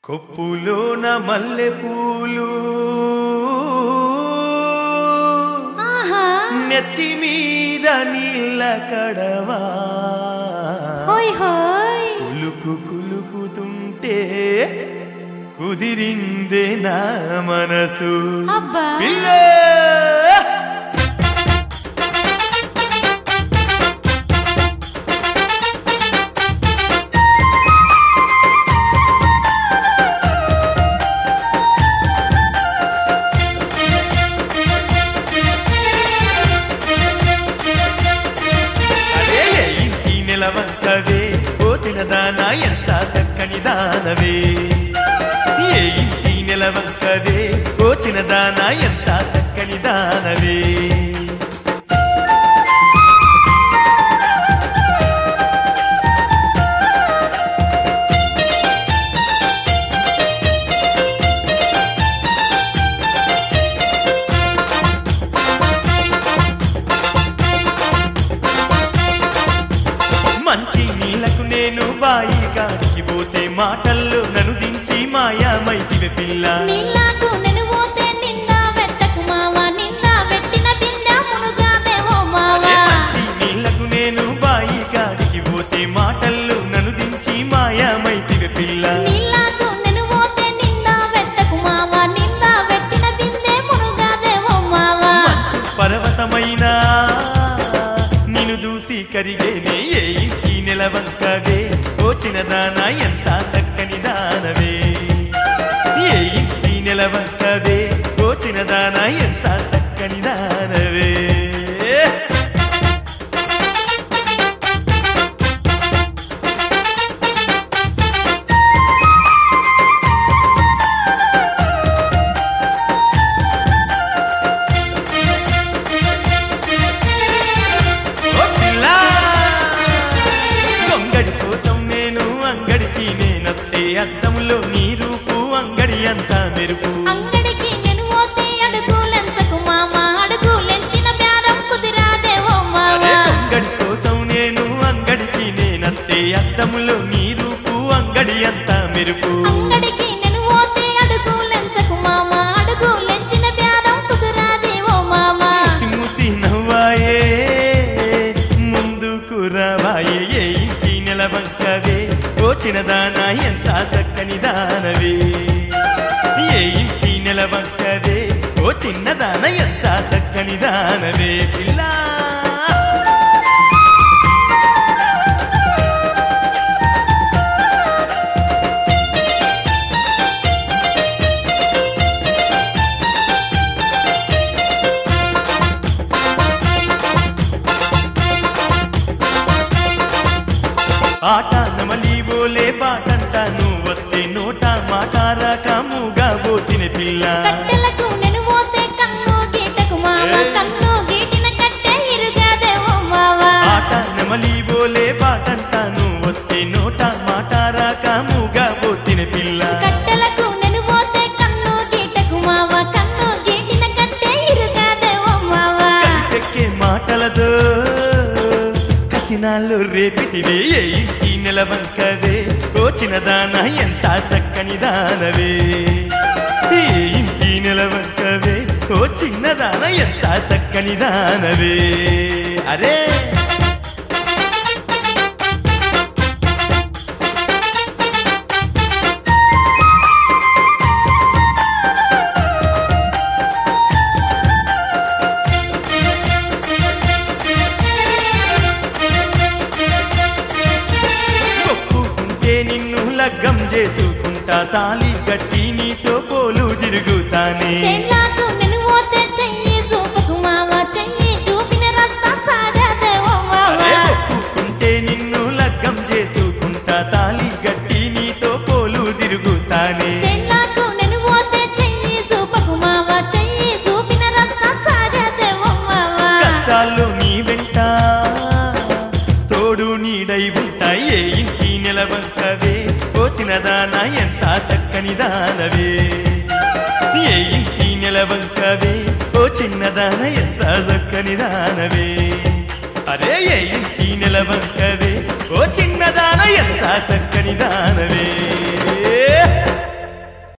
కొప్పులోన మల్లె పూలు ఆహా నెత్తి మీద నీళ్ళ కడవా హోయ్ హోయ్ కులుకు కులుకుతుంటే కుదిరిందే నా మనసు అబ్బా పిల్లే అదే ఇంటి నిలవంకవే పోసిన దానా ఎంత చక్కని దానవే ఏ ఇంటి నిలవంకవే పోచిన దానా ఎంత చక్కని దానవే మంచి నీళ్లకు నేను బాయి కాడికి పోతే మాటల్లో నన్ను దించి మాయామైతివే పిల్ల నీళ్ళకు నేను పోతే నిండా వెట్టకు మావా నిండా పెట్టిన తిండా మునుగానే ఓ అరే మావా మంచి నీళ్లకు నేను బాయి కాడికి పోతే మాటల్లో నన్ను దించి మాయామైతివే పిల్ల నీళ్ళకు నేను పోతే నిండా వెట్టకు మావా నిండా పెట్టిన తిండే మునుగానే ఓ మావా మంచు పర్వతమైన నిన్ను చూసి కరిగేనే ఏ ఇంటి నిలవంకవే పోచిన దానా ఎంత చక్కని దానవే ఏ ఇంటి నిలవంకవే పోచిన దానా ఎంత చక్కని దానవే ఓ పిల్ల! దొంగడి కోసం నేను అంగడికి నేనొస్తే అద్దంలో నీ రూపు అంగడి అంతా మెరుపు అంగడికి నేను పోతే అడుగులెంతకు మావా అడుగులెంచిన బేరం కుదిరాదే ఓ అరే మావా దొంగడి కోసం నేను అంగడికి నేనొస్తే అద్దంలో నీ రూపు అంగడి అంతా మెరుపు అంగడికి నేను పోతే అడుగులెంతకు మావా అడుగులెంచిన బేరం కుదిరాదే ఓ మావా ముసి ముసి నవ్వాయే ముందుకు రావాయే ఏ ఇంటి నిలవంకవే పోచిన దానా ఎంత చక్కని దానవే ఏ ఇంటి నిలవంకవే ఓ చిన్న దాన ఎంత చక్కని దానవే పిల్లా ఆట నమలి బోలే బాటంట నువ్వు వస్తే నోట మాట రాక మూగా పోతిన పిల్ల కట్టెలకు నేను పోతే కన్ను గీటకు మావా ఏయ్. కన్ను గీటిన కట్టె ఇరుగాదే ఓ మావా ఆట నమలి బోలే బాటంట నువ్వు వస్తే నోట మాట రాక మూగా పోతిన పిల్ల కట్టెలకు నేను పోతే కన్ను గీటకు మావా కన్ను గీటిన కట్టె ఇరుగాదే ఓ మావా కలిపెక్కే మాటలతో కసినాళ్ళు రేపిటివే ఏ ఇంటి నిలవంకవే కోచిన దాన ఎంత చక్కని దానవే ఏ ఇంటి నిలవంకవే ఓ చిన్న దాన ఎంత చక్కని దానవే అరే ఒప్పుకుంటే నిన్ను లగ్గం చేసుకుంటా తాలి కట్టి నీతో పోలు తిరుగుతానే సేన్లాకు నేను పోతే చెయ్యి చూపకు మావా చెయ్యి చూపిన రస్తా సాగాదే ఓ అరే మావా ఒప్పుకుంటే నిన్ను లగ్గం చేసుకుంటా తాలి గట్టి నీతో పోలు తిరుగుతానే సేన్లాకు నేను పోతే చెయ్యి చూపకు మావా చెయ్యి చూపిన రస్తా సాగాదే ఓ మావా కష్టాల్లో నీ వెంట తోడు నీడై ఉంటాయి ఏ ఇంటి నిలవంకవే పోసిన దాన ఎంత చక్కని దానవే ఏ ఇంటి నిలవంకవే ఓ చిన్నదాన ఎంత చక్కని దానవే అరే ఏ ఇంటి నిలవంకవే ఓ చిన్నదాన ఎంత చక్కని దానవే